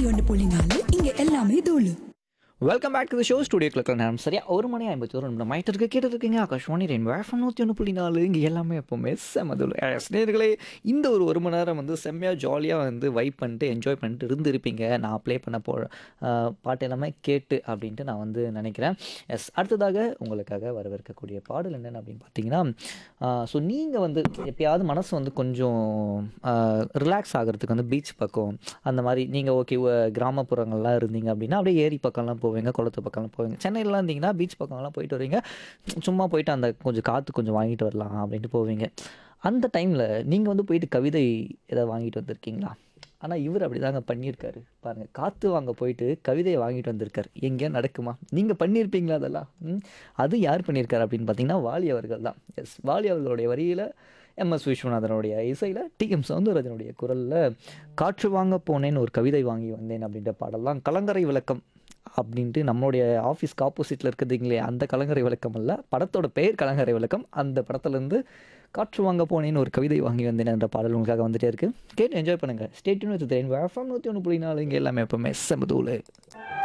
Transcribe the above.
ஒன்று புள்ளி நாலு இங்க எல்லாமே தூளு welcome back to the show studio கிளக்கில் நேரம் சரியா ஒரு மணி ஐம்பத்தி ஒரு நிமிடம் மைட்டு இருக்க கேட்டு இருக்கீங்க ஆகாஷ்வாணி ரெயின் வேஃபம் நூற்றி ஒன்று புள்ளி நாலு இங்கே எல்லாமே எப்போவுமே செமதுல் நேர்களே இந்த ஒரு ஒரு மணி நேரம் வந்து செம்மையாக ஜாலியாக வந்து வைப் பண்ணிட்டு என்ஜாய் பண்ணிட்டு இருந்திருப்பீங்க நான் ப்ளே பண்ண போ ஆஹ், பாட்டு எல்லாமே கேட்டு அப்படின்ட்டு நான் வந்து நினைக்கிறேன் எஸ் அடுத்ததாக உங்களுக்காக வரவிருக்கக்கூடிய பாடல் என்னென்னு அப்படின்னு பார்த்தீங்கன்னா ஸோ நீங்கள் வந்து எப்பயாவது மனசு வந்து கொஞ்சம் ரிலாக்ஸ் ஆகிறதுக்கு வந்து பீச் பக்கம் அந்த மாதிரி நீங்கள் ஓகே கிராமப்புறங்கள்லாம் இருந்தீங்க அப்படின்னா அப்படியே ஏரி பக்கம்லாம் போவீங்க குளத்து பக்கம்லாம் போவீங்க சென்னையிலாம் இருந்தீங்கன்னா பீச் பக்கம்லாம் போயிட்டு வருவீங்க சும்மா போயிட்டு அந்த கொஞ்சம் காற்று கொஞ்சம் வாங்கிட்டு வரலாம் அப்படின்ட்டு போவீங்க அந்த டைமில் நீங்கள் வந்து போயிட்டு கவிதை ஏதாவது வாங்கிட்டு வந்திருக்கீங்களா ஆனால் இவர் அப்படி தாங்க பண்ணியிருக்காரு பாருங்கள் காற்று வாங்க போயிட்டு கவிதையை வாங்கிட்டு வந்திருக்காரு எங்கேயா நடக்குமா நீங்கள் பண்ணியிருப்பீங்களா அதெல்லாம் ம்? அது யார் பண்ணியிருக்காரு அப்படின்னு பார்த்தீங்கன்னா வாலி அவர்கள் தான் எஸ் வாலி அவர்களுடைய வரியில் எம்எஸ் விஸ்வநாதனுடைய இசையில் டிஎம் சவுந்தரராஜனுடைய குரலில் காற்று வாங்க போனேன்னு ஒரு கவிதை வாங்கி வந்தேன் அப்படின்ற பாடலாம் கலங்கரை விளக்கம் அப்படின்ட்டு நம்மளுடைய ஆஃபீஸ்க்கு ஆப்போசிட்டில் இருக்குதுங்களே அந்த கலங்கரை விளக்கம் அல்ல படத்தோட பெயர் கலங்கரை விளக்கம் அந்த படத்துலேருந்து காற்று வாங்க போனேன்னு ஒரு கவிதை வாங்கி வந்தேன் என்ற பாடல் உங்களுக்காக வந்துட்டே இருக்கு கேட்டு என்ஜாய் பண்ணுங்கள் ஸ்டேட்யூன் வித் தேன் வேஃபம் நூற்றி ஒன்று புள்ளி நாலு இங்கே எல்லாமே எப்பவுமே செமதூள்